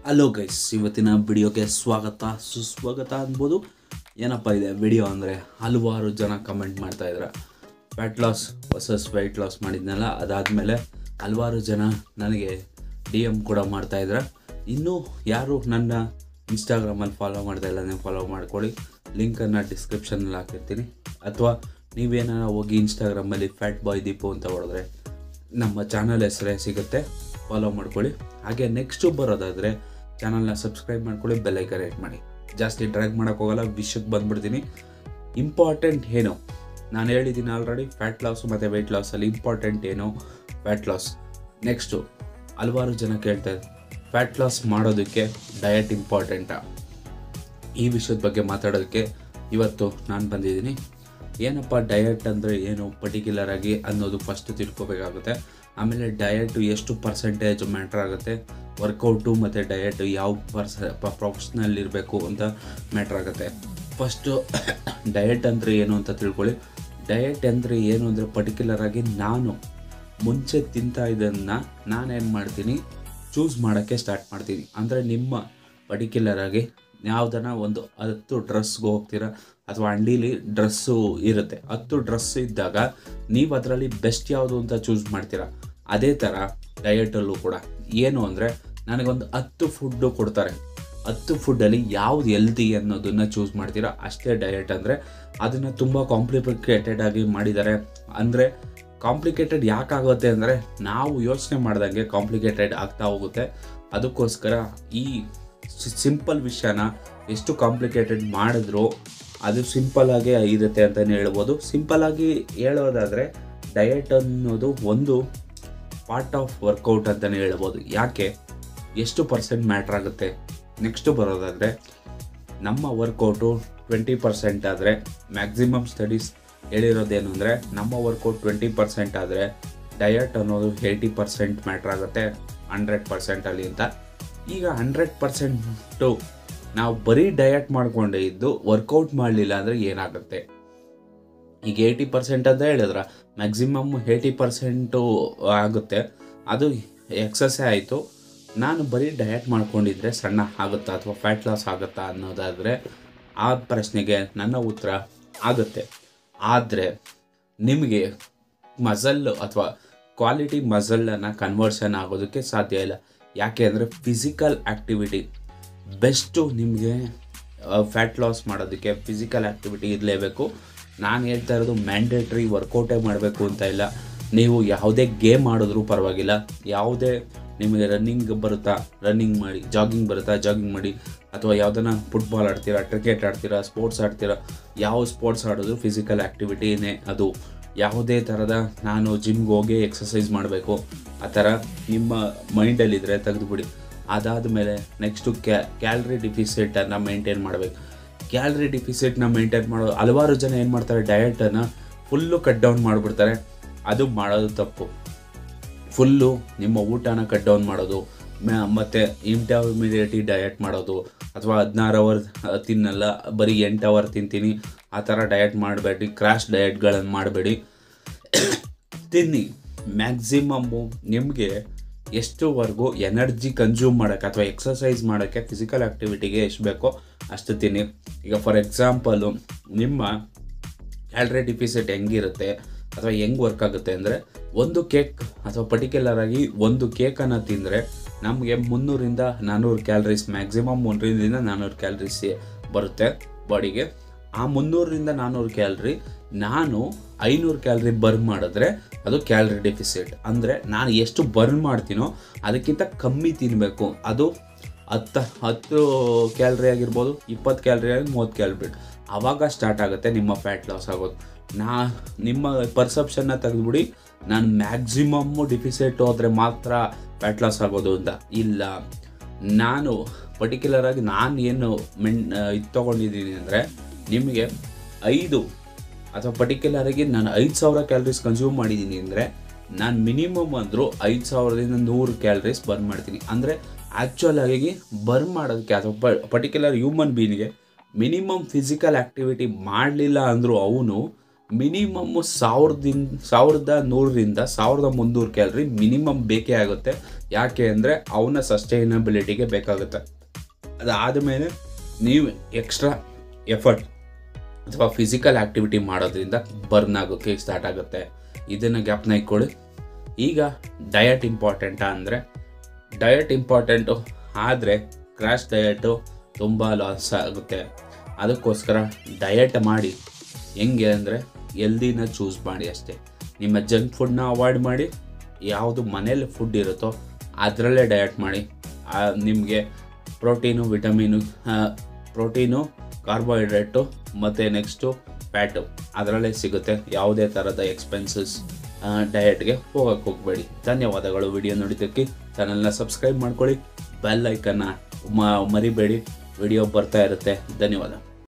hello guys ಇವತ್ತಿನ ವಿಡಿಯೋಗೆ ಸ್ವಾಗತ ಸುಸ್ವಾಗತ ಅನ್ಬೋದು ಏನಪ್ಪ ಇದೆ ವಿಡಿಯೋ ಅಂದರೆ ಹಲವಾರು ಜನ ಕಮೆಂಟ್ ಮಾಡ್ತಾ ಇದ್ದಾರೆ fat loss versus weight loss ಮಾಡಿದ್ನಲ್ಲ ಅದಾದಮೇಲೆ ಹಲವಾರು ಜನ ನನಗೆ ಡಿ ಎಮ್ ಕೂಡ ಮಾಡ್ತಾ ಇದ್ದಾರೆ ಇನ್ನೂ ಯಾರು ನನ್ನ ಇನ್ಸ್ಟಾಗ್ರಾಮಲ್ಲಿ ಫಾಲೋ ಮಾಡ್ತಾ ಇಲ್ಲ ನೀವು ಫಾಲೋ ಮಾಡ್ಕೊಳ್ಳಿ ಲಿಂಕನ್ನು ಡಿಸ್ಕ್ರಿಪ್ಷನಲ್ಲಿ ಹಾಕಿರ್ತೀನಿ ಅಥವಾ ನೀವೇನಾರ ಹೋಗಿ ಇನ್ಸ್ಟಾಗ್ರಾಮಲ್ಲಿ ಫ್ಯಾಟ್ ಬಾಯ್ ದೀಪು ಅಂತ ಹೊಡೆದ್ರೆ ನಮ್ಮ ಚಾನಲ್ ಹೆಸರೇ ಸಿಗುತ್ತೆ ಫಾಲೋ ಮಾಡ್ಕೊಳ್ಳಿ ಹಾಗೆ ನೆಕ್ಸ್ಟು ಬರೋದಾದರೆ ಚಾನಲ್ನ ಸಬ್ಸ್ಕ್ರೈಬ್ ಮಾಡ್ಕೊಳ್ಳಿ ಬೆಲ್ಲೈಕನ್ ರೇಟ್ ಮಾಡಿ ಜಾಸ್ತಿ ಡ್ರ್ಯಾಗ್ ಮಾಡೋಕ್ಕೋಗಲ್ಲ ವಿಷಯಕ್ಕೆ ಬಂದ್ಬಿಡ್ತೀನಿ ಇಂಪಾರ್ಟೆಂಟ್ ಏನು ನಾನು ಹೇಳಿದ್ದೀನಿ ಆಲ್ರೆಡಿ ಫ್ಯಾಟ್ ಲಾಸು ಮತ್ತು ವೆಯ್ಟ್ ಲಾಸಲ್ಲಿ ಇಂಪಾರ್ಟೆಂಟ್ ಏನು ಫ್ಯಾಟ್ ಲಾಸ್ ನೆಕ್ಸ್ಟು ಹಲವಾರು ಜನ ಕೇಳ್ತಾರೆ ಫ್ಯಾಟ್ ಲಾಸ್ ಮಾಡೋದಕ್ಕೆ ಡಯಟ್ ಇಂಪಾರ್ಟೆಂಟಾ ಈ ವಿಷಯದ ಬಗ್ಗೆ ಮಾತಾಡೋದಕ್ಕೆ ಇವತ್ತು ನಾನು ಬಂದಿದ್ದೀನಿ ಏನಪ್ಪ ಡಯಟ್ ಅಂದರೆ ಏನು ಪರ್ಟಿಕ್ಯುಲರ್ ಆಗಿ ಅನ್ನೋದು ಫಸ್ಟ್ ತಿಳ್ಕೊಬೇಕಾಗುತ್ತೆ ಆಮೇಲೆ ಡಯಟು ಎಷ್ಟು ಪರ್ಸೆಂಟೇಜ್ ಮ್ಯಾಟ್ರ್ ಆಗುತ್ತೆ ವರ್ಕೌಟು ಮತ್ತು ಡಯಟು ಯಾವ ಪರ್ಸ ಪ್ರೊಫೆಷ್ನಲ್ ಇರಬೇಕು ಅಂತ ಮ್ಯಾಟ್ರ್ ಆಗುತ್ತೆ ಫಸ್ಟು ಡಯಟ್ ಅಂದರೆ ಏನು ಅಂತ ತಿಳ್ಕೊಳ್ಳಿ ಡಯಟ್ ಅಂದರೆ ಏನು ಅಂದರೆ ಪರ್ಟಿಕ್ಯುಲರ್ ಆಗಿ ನಾನು ಮುಂಚೆ ತಿಂತಾ ಇದನ್ನು ನಾನೇನು ಮಾಡ್ತೀನಿ ಚೂಸ್ ಮಾಡೋಕ್ಕೆ ಸ್ಟಾರ್ಟ್ ಮಾಡ್ತೀನಿ ಅಂದರೆ ನಿಮ್ಮ ಪರ್ಟಿಕ್ಯುಲರ್ ಆಗಿ ಯಾವುದನ್ನ ಒಂದು ಹತ್ತು ಡ್ರೆಸ್ಗೆ ಹೋಗ್ತೀರಾ ಅಥವಾ ಅಂಗಡೀಲಿ ಡ್ರೆಸ್ಸು ಇರುತ್ತೆ ಹತ್ತು ಡ್ರೆಸ್ ಇದ್ದಾಗ ನೀವು ಅದರಲ್ಲಿ ಬೆಸ್ಟ್ ಯಾವುದು ಅಂತ ಚೂಸ್ ಮಾಡ್ತೀರಾ ಅದೇ ಥರ ಡಯಟಲ್ಲೂ ಕೂಡ ಏನು ಅಂದರೆ ನನಗೊಂದು ಹತ್ತು ಫುಡ್ಡು ಕೊಡ್ತಾರೆ ಹತ್ತು ಫುಡ್ಡಲ್ಲಿ ಯಾವ್ದು ಎಲ್ದಿ ಅನ್ನೋದನ್ನು ಚೂಸ್ ಮಾಡ್ತೀರಾ ಅಷ್ಟೇ ಡಯಟ್ ಅಂದರೆ ಅದನ್ನು ತುಂಬ ಕಾಂಪ್ಲಿಕೇಟೆಡ್ ಆಗಿ ಮಾಡಿದ್ದಾರೆ ಅಂದರೆ ಕಾಂಪ್ಲಿಕೇಟೆಡ್ ಯಾಕಾಗುತ್ತೆ ಅಂದರೆ ನಾವು ಯೋಚನೆ ಮಾಡ್ದಂಗೆ ಕಾಂಪ್ಲಿಕೇಟೆಡ್ ಆಗ್ತಾ ಹೋಗುತ್ತೆ ಅದಕ್ಕೋಸ್ಕರ ಈ ಸಿಂಪಲ್ ವಿಷಯನ ಎಷ್ಟು ಕಾಂಪ್ಲಿಕೇಟೆಡ್ ಮಾಡಿದ್ರು ಅದು ಸಿಂಪಲ್ ಆಗೇ ಇರುತ್ತೆ ಅಂತಲೇ ಹೇಳ್ಬೋದು ಸಿಂಪಲ್ ಆಗಿ ಹೇಳೋದಾದರೆ ಡಯಟ್ ಅನ್ನೋದು ಒಂದು ಪಾರ್ಟ್ ಆಫ್ ವರ್ಕೌಟ್ ಅಂತಲೇ ಹೇಳ್ಬೋದು ಯಾಕೆ ಎಷ್ಟು ಪರ್ಸೆಂಟ್ ಮ್ಯಾಟ್ರ್ ಆಗುತ್ತೆ ನೆಕ್ಸ್ಟು ಬರೋದಾದರೆ ನಮ್ಮ ವರ್ಕೌಟು ಟ್ವೆಂಟಿ ಪರ್ಸೆಂಟ್ ಆದರೆ ಮ್ಯಾಕ್ಸಿಮಮ್ ಸ್ಟಡೀಸ್ ಹೇಳಿರೋದೇನು ಅಂದರೆ ನಮ್ಮ ವರ್ಕೌಟ್ ಟ್ವೆಂಟಿ ಪರ್ಸೆಂಟ್ ಆದರೆ ಡಯಟ್ ಅನ್ನೋದು ಏಯ್ಟಿ ಪರ್ಸೆಂಟ್ ಮ್ಯಾಟ್ರ್ ಆಗುತ್ತೆ ಹಂಡ್ರೆಡ್ ಪರ್ಸೆಂಟಲ್ಲಿ ಅಂತ ಈಗ ಹಂಡ್ರೆಡ್ ಪರ್ಸೆಂಟು ನಾವು ಬರೀ ಡಯಟ್ ಮಾಡ್ಕೊಂಡೇ ಇದ್ದು ವರ್ಕೌಟ್ ಮಾಡಲಿಲ್ಲ ಅಂದರೆ ಏನಾಗುತ್ತೆ ಈಗ ಏಯ್ಟಿ ಪರ್ಸೆಂಟ್ ಅಂತ ಹೇಳಿದ್ರ ಮ್ಯಾಕ್ಸಿಮಮ್ ಏಯ್ಟಿ ಪರ್ಸೆಂಟು ಆಗುತ್ತೆ ಅದು ಎಕ್ಸಸ್ಸೇ ಆಯಿತು ನಾನು ಬರೀ ಡಯಟ್ ಮಾಡ್ಕೊಂಡಿದ್ರೆ ಸಣ್ಣ ಆಗುತ್ತಾ ಅಥವಾ ಫ್ಯಾಟ್ ಲಾಸ್ ಆಗುತ್ತಾ ಅನ್ನೋದಾದರೆ ಆ ಪ್ರಶ್ನೆಗೆ ನನ್ನ ಉತ್ತರ ಆಗುತ್ತೆ ಆದರೆ ನಿಮಗೆ ಮಸಲ್ ಅಥವಾ ಕ್ವಾಲಿಟಿ ಮಸಲನ್ನು ಕನ್ವರ್ಷನ್ ಆಗೋದಕ್ಕೆ ಸಾಧ್ಯ ಇಲ್ಲ ಯಾಕೆ ಅಂದರೆ ಫಿಸಿಕಲ್ ಆ್ಯಕ್ಟಿವಿಟಿ ಬೆಸ್ಟು ನಿಮಗೆ ಫ್ಯಾಟ್ ಲಾಸ್ ಮಾಡೋದಕ್ಕೆ ಫಿಸಿಕಲ್ ಆ್ಯಕ್ಟಿವಿಟಿ ಇರಲೇಬೇಕು ನಾನು ಹೇಳ್ತಾ ಇರೋದು ಮ್ಯಾಂಡೇಟ್ರಿ ವರ್ಕೌಟೇ ಮಾಡಬೇಕು ಅಂತ ಇಲ್ಲ ನೀವು ಯಾವುದೇ ಗೇಮ್ ಆಡಿದ್ರೂ ಪರವಾಗಿಲ್ಲ ಯಾವುದೇ ನಿಮಗೆ ರನ್ನಿಂಗ್ ಬರುತ್ತಾ ರನ್ನಿಂಗ್ ಮಾಡಿ ಜಾಗಿಂಗ್ ಬರುತ್ತಾ ಜಾಗಿಂಗ್ ಮಾಡಿ ಅಥವಾ ಯಾವುದನ್ನ ಫುಟ್ಬಾಲ್ ಆಡ್ತೀರಾ ಕ್ರಿಕೆಟ್ ಆಡ್ತೀರಾ ಸ್ಪೋರ್ಟ್ಸ್ ಆಡ್ತೀರಾ ಯಾವ ಸ್ಪೋರ್ಟ್ಸ್ ಆಡೋದು ಫಿಸಿಕಲ್ ಆ್ಯಕ್ಟಿವಿಟಿನೇ ಅದು ಯಾವುದೇ ಥರದ ನಾನು ಜಿಮ್ಗೆ ಹೋಗಿ ಎಕ್ಸಸೈಸ್ ಮಾಡಬೇಕು ಆ ಥರ ನಿಮ್ಮ ಮೈಂಡಲ್ಲಿದ್ದರೆ ತೆಗೆದುಬಿಡಿ ಅದಾದ ಮೇಲೆ ನೆಕ್ಸ್ಟು ಕ್ಯಾ ಕ್ಯಾಲ್ರಿ ಡಿಫಿಸಿಟನ್ನು ಮೇಂಟೈನ್ ಮಾಡಬೇಕು ಕ್ಯಾಲ್ರಿ ಡಿಫಿಸಿಟ್ನ ಮೇಂಟೈನ್ ಮಾಡೋ ಹಲವಾರು ಜನ ಏನು ಮಾಡ್ತಾರೆ ಡಯಟನ್ನು ಫುಲ್ಲು ಕಟ್ ಡೌನ್ ಮಾಡಿಬಿಡ್ತಾರೆ ಅದು ಮಾಡೋದು ತಪ್ಪು ಫುಲ್ಲು ನಿಮ್ಮ ಊಟನ ಕಟ್ ಡೌನ್ ಮಾಡೋದು ಮತ್ತು ಇಂಟರ್ಮಿಡಿಯೇಟಿ ಡಯಟ್ ಮಾಡೋದು ಅಥವಾ ಹದಿನಾರು ಅವರ್ ತಿನ್ನಲ್ಲ ಬರೀ ಎಂಟು ಅವರ್ ತಿಂತೀನಿ ಆ ಥರ ಡಯಟ್ ಮಾಡಬೇಡಿ ಕ್ರಾಶ್ ಡಯಟ್ಗಳನ್ನು ಮಾಡಬೇಡಿ ತಿನ್ನಿ ಮ್ಯಾಕ್ಸಿಮಮ್ಮು ನಿಮಗೆ ಎಷ್ಟುವರೆಗೂ ಎನರ್ಜಿ ಕನ್ಸ್ಯೂಮ್ ಮಾಡೋಕ್ಕೆ ಅಥವಾ ಎಕ್ಸಸೈಸ್ ಮಾಡೋಕ್ಕೆ ಫಿಸಿಕಲ್ ಆ್ಯಕ್ಟಿವಿಟಿಗೆ ಎಷ್ಟು ಬೇಕೋ ಅಷ್ಟು ತಿನ್ನಿ ಈಗ ಫಾರ್ ಎಕ್ಸಾಂಪಲು ನಿಮ್ಮ ಕ್ಯಾಲ್ರಿ ಡಿಫಿಸಿಟ್ ಹೆಂಗಿರುತ್ತೆ ಅಥವಾ ಹೆಂಗೆ ವರ್ಕ್ ಆಗುತ್ತೆ ಅಂದರೆ ಒಂದು ಕೇಕ್ ಅಥವಾ ಪರ್ಟಿಕ್ಯುಲರ್ ಆಗಿ ಒಂದು ಕೇಕನ್ನು ತಿಂದರೆ ನಮಗೆ ಮುನ್ನೂರಿಂದ ನಾನ್ನೂರು ಕ್ಯಾಲ್ರೀಸ್ ಮ್ಯಾಕ್ಸಿಮಮ್ ಮುನ್ನೂರಿಂದ ನಾನ್ನೂರು ಕ್ಯಾಲ್ರೀಸ್ ಬರುತ್ತೆ ಬಾಡಿಗೆ ಆ ಮುನ್ನೂರರಿಂದ ನಾನ್ನೂರು ಕ್ಯಾಲ್ರಿ ನಾನು ಐನೂರು ಕ್ಯಾಲ್ರಿ ಬರ್ನ್ ಮಾಡಿದ್ರೆ ಅದು ಕ್ಯಾಲ್ರಿ ಡೆಫಿಸಿಟ್ ಅಂದರೆ ನಾನು ಎಷ್ಟು ಬರ್ನ್ ಮಾಡ್ತೀನೋ ಅದಕ್ಕಿಂತ ಕಮ್ಮಿ ತಿನ್ನಬೇಕು ಅದು ಹತ್ತು ಹತ್ತು ಕ್ಯಾಲ್ರಿ ಆಗಿರ್ಬೋದು ಇಪ್ಪತ್ತು ಕ್ಯಾಲ್ರಿ ಆಗಿ ಮೂವತ್ತು ಕ್ಯಾಲ್ರಿ ಆವಾಗ ಸ್ಟಾರ್ಟ್ ಆಗುತ್ತೆ ನಿಮ್ಮ ಫ್ಯಾಟ್ ಲಾಸ್ ಆಗೋದು ನಾ ನಿಮ್ಮ ಪರ್ಸೆಪ್ಷನ್ನ ತೆಗೆದುಬಿಡಿ ನಾನು ಮ್ಯಾಕ್ಸಿಮಮ್ಮು ಡಿಫಿಸಿಟ್ ಹೋದರೆ ಮಾತ್ರ ಫ್ಯಾಟ್ ಲಾಸ್ ಆಗೋದು ಅಂತ ಇಲ್ಲ ನಾನು ಪರ್ಟಿಕ್ಯುಲರ್ ಆಗಿ ನಾನು ಏನು ಮೆನ್ ಇದು ತೊಗೊಂಡಿದ್ದೀನಿ ಅಂದರೆ ನಿಮಗೆ ಐದು ಅಥವಾ ಪರ್ಟಿಕ್ಯುಲರ್ ಆಗಿ ನಾನು ಐದು ಸಾವಿರ ಕ್ಯಾಲ್ರೀಸ್ ಕನ್ಸ್ಯೂಮ್ ಮಾಡಿದ್ದೀನಿ ಅಂದರೆ ನಾನು ಮಿನಿಮಮ್ ಅಂದರೂ ಐದು ಸಾವಿರದಿಂದ ನೂರು ಕ್ಯಾಲ್ರೀಸ್ ಬರ್ನ್ ಮಾಡ್ತೀನಿ ಅಂದರೆ ಆ್ಯಕ್ಚುಲ್ ಆಗಿ ಬರ್ನ್ ಮಾಡೋದಕ್ಕೆ ಅಥವಾ ಪರ್ಟಿಕ್ಯುಲರ್ ಹ್ಯೂಮನ್ ಬೀನಿಗೆ ಮಿನಿಮಮ್ ಫಿಸಿಕಲ್ ಆ್ಯಕ್ಟಿವಿಟಿ ಮಾಡಲಿಲ್ಲ ಅಂದರೂ ಅವನು ಮಿನಿಮಮ್ ಸಾವಿರದಿಂದ ಸಾವಿರದ ನೂರರಿಂದ ಸಾವಿರದ ಮುನ್ನೂರು ಕ್ಯಾಲ್ರಿ ಮಿನಿಮಮ್ ಬೇಕೇ ಆಗುತ್ತೆ ಯಾಕೆ ಅಂದರೆ ಅವನ ಸಸ್ಟೈನಬಿಲಿಟಿಗೆ ಬೇಕಾಗುತ್ತೆ ಅದಾದ ಮೇಲೆ ನೀವು ಎಕ್ಸ್ಟ್ರಾ ಎಫರ್ಟ್ ಅಥವಾ ಫಿಸಿಕಲ್ ಆ್ಯಕ್ಟಿವಿಟಿ ಮಾಡೋದ್ರಿಂದ ಬರ್ನ್ ಆಗೋಕ್ಕೆ ಸ್ಟಾರ್ಟ್ ಆಗುತ್ತೆ ಇದನ್ನು ಜ್ಞಾಪನ ಇಟ್ಕೊಳ್ಳಿ ಈಗ ಡಯಟ್ ಇಂಪಾರ್ಟೆಂಟಾ ಅಂದರೆ ಡಯಟ್ ಇಂಪಾರ್ಟೆಂಟು ಆದರೆ ಕ್ರ್ಯಾಶ್ ಡಯಟು ತುಂಬ ಲಾಸ್ ಆಗುತ್ತೆ ಅದಕ್ಕೋಸ್ಕರ ಡಯಟ್ ಮಾಡಿ ಹೆಂಗೆ ಅಂದರೆ ಎಲ್ದಿನ ಚೂಸ್ ಮಾಡಿ ಅಷ್ಟೇ ನಿಮ್ಮ ಜಂಕ್ ಫುಡ್ನ ಅವಾಯ್ಡ್ ಮಾಡಿ ಯಾವುದು ಮನೇಲಿ ಫುಡ್ ಇರುತ್ತೋ ಅದರಲ್ಲೇ ಡಯಟ್ ಮಾಡಿ ನಿಮಗೆ ಪ್ರೋಟೀನು ವಿಟಮಿನು ಪ್ರೋಟೀನು ಕಾರ್ಬೋಹೈಡ್ರೇಟು ಮತ್ತು ನೆಕ್ಸ್ಟು ಫ್ಯಾಟು ಅದರಲ್ಲೇ ಸಿಗುತ್ತೆ ಯಾವುದೇ ಥರದ ಎಕ್ಸ್ಪೆನ್ಸಸ್ ಡಯಟ್ಗೆ ಹೋಗಕ್ಕೆ ಹೋಗಬೇಡಿ ಧನ್ಯವಾದಗಳು ವಿಡಿಯೋ ನೋಡಿದ್ದಕ್ಕೆ ಚಾನಲ್ನ ಸಬ್ಸ್ಕ್ರೈಬ್ ಮಾಡ್ಕೊಳ್ಳಿ ಬೆಲ್ ಐಕನ್ನ ಮರಿಬೇಡಿ ವಿಡಿಯೋ ಬರ್ತಾ ಇರುತ್ತೆ ಧನ್ಯವಾದ